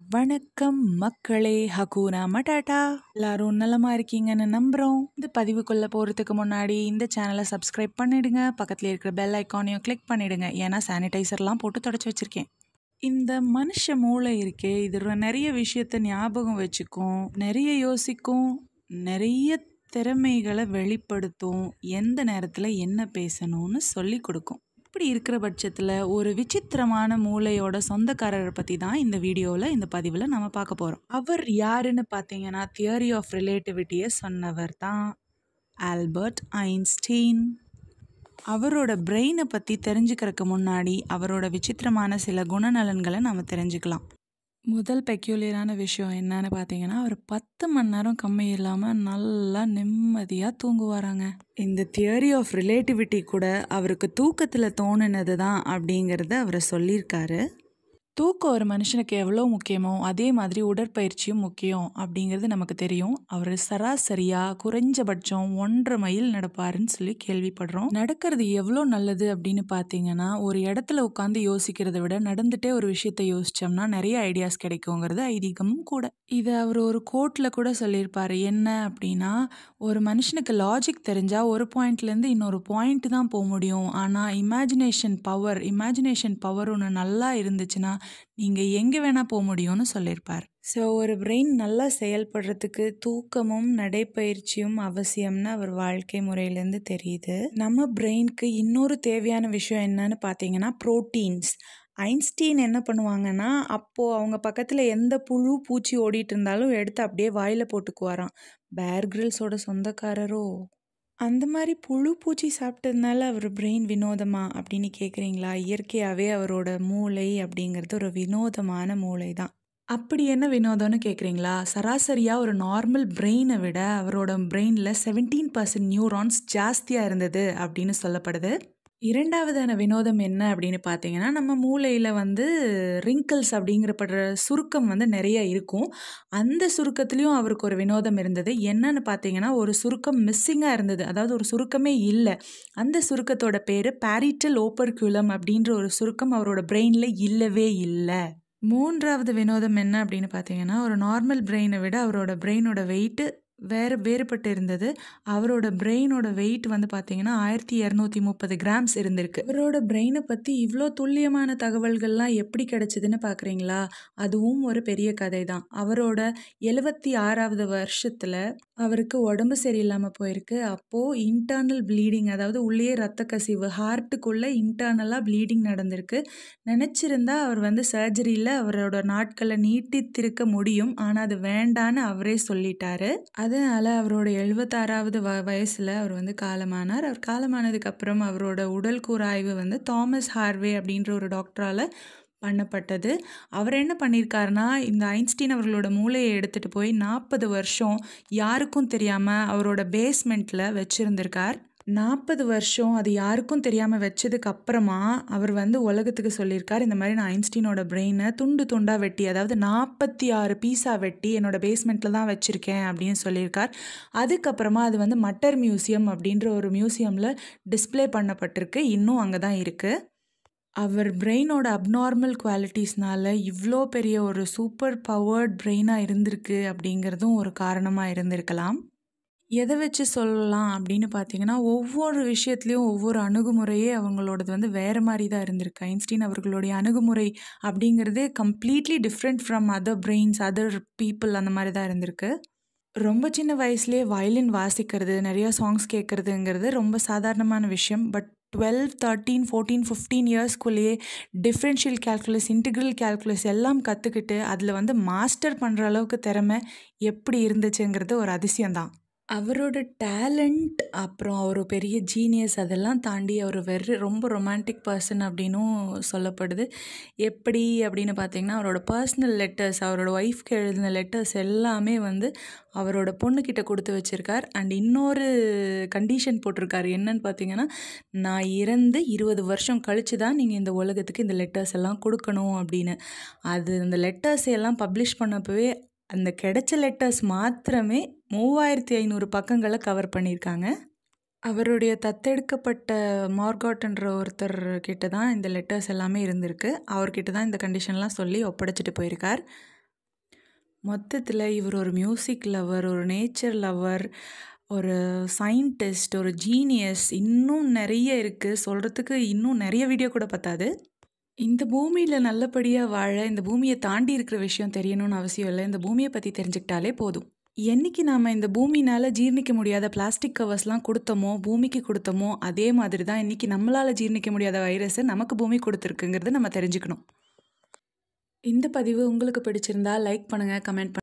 வணக்கம் மக்களே ஹக்கூனா மட்டாட்டா எல்லாரும் நலமா இருக்கீங்கன்னு நம்புறோம் இந்த பதிவுக்குள்ள போறதுக்கு முன்னாடி இந்த சேனலை சப்ஸ்கிரைப் பண்ணிடுங்க பக்கத்துல இருக்கிற பெல் ஐக்கானையும் கிளிக் பண்ணிடுங்க ஏன்னா சானிடைசர்லாம் போட்டு தொடச்சி வச்சிருக்கேன் இந்த மனுஷ மூளை இருக்கே இது ரொ- நிறைய விஷயத்த ஞாபகம் வச்சுக்கும் நிறைய யோசிக்கும் நிறைய திறமைகளை வெளிப்படுத்தும் எந்த நேரத்தில் என்ன பேசணும்னு சொல்லி கொடுக்கும் இப்படி இருக்கிற பட்சத்தில் ஒரு விசித்திரமான மூளையோட சொந்தக்காரரை பற்றி தான் இந்த வீடியோவில் இந்த பதிவில் நம்ம பார்க்க போகிறோம் அவர் யாருன்னு பார்த்தீங்கன்னா தியரி ஆஃப் ரிலேட்டிவிட்டியை சொன்னவர் தான் ஆல்பர்ட் ஐன்ஸ்டீன் அவரோட பிரெயினை பற்றி தெரிஞ்சுக்கிறதுக்கு முன்னாடி அவரோட விசித்திரமான சில குணநலன்களை நம்ம தெரிஞ்சுக்கலாம் முதல் பெக்யூலியரான விஷயம் என்னன்னு பார்த்தீங்கன்னா அவர் பத்து மணி நேரம் கம்மி இல்லாமல் நல்லா நிம்மதியாக தூங்குவாராங்க இந்த தியரி ஆஃப் ரிலேட்டிவிட்டி கூட அவருக்கு தூக்கத்தில் தோணுனது தான் அப்படிங்கிறத அவர் சொல்லியிருக்காரு தூக்கம் ஒரு மனுஷனுக்கு எவ்வளோ முக்கியமோ அதே மாதிரி உடற்பயிற்சியும் முக்கியம் அப்படிங்கிறது நமக்கு தெரியும் அவர் சராசரியாக குறைஞ்சபட்சம் ஒன்றரை மைல் நடப்பாருன்னு சொல்லி கேள்விப்படுறோம் நடக்கிறது எவ்வளோ நல்லது அப்படின்னு பார்த்தீங்கன்னா ஒரு இடத்துல உட்காந்து யோசிக்கிறத விட நடந்துட்டே ஒரு விஷயத்தை யோசிச்சோம்னா நிறைய ஐடியாஸ் கிடைக்குங்கிறது ஐதீகமும் கூட இதை அவர் ஒரு கோட்டில் கூட சொல்லியிருப்பாரு என்ன அப்படின்னா ஒரு மனுஷனுக்கு லாஜிக் தெரிஞ்சால் ஒரு பாயிண்ட்லேருந்து இன்னொரு பாயிண்ட் தான் போக முடியும் ஆனால் இமேஜினேஷன் பவர் இமேஜினேஷன் பவர் ஒன்று நல்லா இருந்துச்சுன்னா நீங்கள் எங்கே வேணால் போக முடியும்னு சொல்லியிருப்பார் ஸோ ஒரு பிரெயின் நல்லா செயல்படுறதுக்கு தூக்கமும் நடைப்பயிற்சியும் அவசியம்னு அவர் வாழ்க்கை முறையிலேருந்து தெரியுது நம்ம பிரெயினுக்கு இன்னொரு தேவையான விஷயம் என்னன்னு பார்த்தீங்கன்னா ப்ரோட்டீன்ஸ் ஐன்ஸ்டீன் என்ன பண்ணுவாங்கன்னா அப்போது அவங்க பக்கத்தில் எந்த புழு பூச்சி ஓடிட்டு இருந்தாலும் எடுத்து அப்படியே வாயில் போட்டுக்குவாராம் பேர் கிரில்ஸோட சொந்தக்காரரோ அந்த மாதிரி புழு பூச்சி சாப்பிட்டதுனால அவர் பிரெயின் வினோதமா அப்படின்னு கேட்குறீங்களா இயற்கையாகவே அவரோட மூளை அப்படிங்கிறது ஒரு வினோதமான மூளை தான் அப்படி என்ன வினோதம்னு கேட்குறீங்களா சராசரியாக ஒரு நார்மல் பிரெயினை விட அவரோட பிரெயினில் செவன்டீன் பர்சன்ட் நியூரான்ஸ் ஜாஸ்தியாக இருந்தது அப்படின்னு சொல்லப்படுது இரண்டாவதான வினோதம் என்ன அப்படின்னு பார்த்தீங்கன்னா நம்ம மூளையில் வந்து ரிங்கிள்ஸ் அப்படிங்கிறப்படுற சுருக்கம் வந்து நிறைய இருக்கும் அந்த சுருக்கத்துலேயும் அவருக்கு ஒரு வினோதம் இருந்தது என்னன்னு பார்த்தீங்கன்னா ஒரு சுருக்கம் மிஸ்ஸிங்காக இருந்தது அதாவது ஒரு சுருக்கமே இல்லை அந்த சுருக்கத்தோட பேர் பேரிட்டல் ஓப்பர்குலம் அப்படின்ற ஒரு சுருக்கம் அவரோட பிரெயினில் இல்லவே இல்லை மூன்றாவது வினோதம் என்ன அப்படின்னு பார்த்தீங்கன்னா ஒரு நார்மல் பிரெயினை விட அவரோட பிரெயினோட வெயிட்டு வேறு வேறுபட்டு இருந்தது அவரோட பிரெயினோட வெயிட் வந்து பார்த்தீங்கன்னா ஆயிரத்தி இரநூத்தி முப்பது கிராம்ஸ் இருந்திருக்கு அவரோட பிரெயினை பற்றி இவ்வளோ துல்லியமான தகவல்கள்லாம் எப்படி கிடைச்சதுன்னு பார்க்குறீங்களா அதுவும் ஒரு பெரிய கதை தான் அவரோட எழுபத்தி ஆறாவது வருஷத்தில் அவருக்கு உடம்பு சரியில்லாமல் போயிருக்கு அப்போது இன்டர்னல் ப்ளீடிங் அதாவது உள்ளே ரத்த கசிவு ஹார்ட்டுக்குள்ளே இன்டர்னலாக ப்ளீடிங் நடந்திருக்கு நினச்சிருந்தா அவர் வந்து சர்ஜரியில் அவரோட நாட்களை நீட்டித்திருக்க முடியும் ஆனால் அது வேண்டான்னு அவரே சொல்லிட்டாரு அதனால் அவரோட எழுபத்தாறாவது வ வயசில் அவர் வந்து காலமானார் அவர் காலமானதுக்கு அப்புறம் அவரோட உடல் கூராய்வு வந்து தாமஸ் ஹார்வே அப்படின்ற ஒரு டாக்டரால் பண்ணப்பட்டது அவர் என்ன பண்ணியிருக்காருனா இந்த ஐன்ஸ்டீன் அவர்களோட மூளையை எடுத்துகிட்டு போய் நாற்பது வருஷம் யாருக்கும் தெரியாமல் அவரோட பேஸ்மெண்ட்டில் வச்சுருந்துருக்கார் நாற்பது வருஷம் அது யாருக்கும் தெரியாமல் வச்சதுக்கு அப்புறமா அவர் வந்து உலகத்துக்கு சொல்லியிருக்கார் இந்த மாதிரி நான் ஐன்ஸ்டீனோட பிரெயினை துண்டு துண்டாக வெட்டி அதாவது நாற்பத்தி ஆறு பீஸாக வெட்டி என்னோட பேஸ்மெண்ட்டில் தான் வச்சுருக்கேன் அப்படின்னு சொல்லியிருக்கார் அதுக்கப்புறமா அது வந்து மட்டர் மியூசியம் அப்படின்ற ஒரு மியூசியமில் டிஸ்ப்ளே பண்ணப்பட்டிருக்கு இன்னும் அங்கே தான் இருக்குது அவர் பிரெயினோட அப்நார்மல் குவாலிட்டிஸ்னால இவ்வளோ பெரிய ஒரு சூப்பர் பவர்ட் பிரெயினாக இருந்திருக்கு அப்படிங்கிறதும் ஒரு காரணமாக இருந்திருக்கலாம் எதை வச்சு சொல்லலாம் அப்படின்னு பார்த்தீங்கன்னா ஒவ்வொரு விஷயத்துலையும் ஒவ்வொரு அணுகுமுறையே அவங்களோடது வந்து வேறு மாதிரி தான் இருந்திருக்கு ஐன்ஸ்டீன் அவர்களுடைய அணுகுமுறை அப்படிங்கிறதே completely different from other brains other people அந்த மாதிரி தான் இருந்திருக்கு ரொம்ப சின்ன வயசுலேயே வயலின் வாசிக்கிறது நிறைய சாங்ஸ் கேட்குறதுங்கிறது ரொம்ப சாதாரணமான விஷயம் but twelve thirteen fourteen fifteen இயர்ஸ்க்குள்ளேயே டிஃப்ரென்ஷியல் கேல்குலஸ் இன்டிகிரல் கேல்குலஸ் எல்லாம் கற்றுக்கிட்டு அதில் வந்து மாஸ்டர் பண்ணுற அளவுக்கு திறமை எப்படி இருந்துச்சுங்கிறது ஒரு அதிசயம்தான் அவரோட டேலண்ட் அப்புறம் அவர் பெரிய ஜீனியஸ் அதெல்லாம் தாண்டி அவர் வெறு ரொம்ப ரொமான்டிக் பர்சன் அப்படின்னும் சொல்லப்படுது எப்படி அப்படின்னு பார்த்தீங்கன்னா அவரோட பர்சனல் லெட்டர்ஸ் அவரோட ஒய்ஃப்க்கு எழுதின லெட்டர்ஸ் எல்லாமே வந்து அவரோட பொண்ணுக்கிட்ட கொடுத்து வச்சிருக்கார் அண்ட் இன்னொரு கண்டிஷன் போட்டிருக்காரு என்னன்னு பார்த்தீங்கன்னா நான் இறந்து இருபது வருஷம் கழிச்சு தான் நீங்கள் இந்த உலகத்துக்கு இந்த லெட்டர்ஸ் எல்லாம் கொடுக்கணும் அப்படின்னு அது அந்த லெட்டர்ஸ் எல்லாம் பப்ளிஷ் பண்ணப்பவே அந்த கிடைச்ச லெட்டர்ஸ் மாத்திரமே மூவாயிரத்தி ஐநூறு பக்கங்களை கவர் பண்ணியிருக்காங்க அவருடைய தத்தெடுக்கப்பட்ட மார்காட்ன்ற ஒருத்தர் கிட்ட தான் இந்த லெட்டர்ஸ் எல்லாமே இருந்திருக்கு அவர்கிட்ட தான் இந்த கண்டிஷன்லாம் சொல்லி ஒப்படைச்சிட்டு போயிருக்கார் மொத்தத்தில் இவர் ஒரு மியூசிக் லவர் ஒரு நேச்சர் லவர் ஒரு சயின்டிஸ்ட் ஒரு ஜீனியஸ் இன்னும் நிறைய இருக்குது சொல்கிறதுக்கு இன்னும் நிறைய வீடியோ கூட பத்தாது இந்த பூமியில் நல்லபடியாக வாழ இந்த பூமியை தாண்டி இருக்கிற விஷயம் தெரியணும்னு அவசியம் இல்லை இந்த பூமியை பற்றி தெரிஞ்சுக்கிட்டாலே போதும் என்னைக்கு நாம் இந்த பூமினால் ஜீர்ணிக்க முடியாத பிளாஸ்டிக் கவர்ஸ்லாம் கொடுத்தோமோ பூமிக்கு கொடுத்தோமோ அதே மாதிரி தான் இன்றைக்கி நம்மளால் ஜீர்ணிக்க முடியாத வைரஸை நமக்கு பூமி கொடுத்துருக்குங்கிறத நம்ம தெரிஞ்சுக்கணும் இந்த பதிவு உங்களுக்கு பிடிச்சிருந்தா லைக் பண்ணுங்கள் கமெண்ட்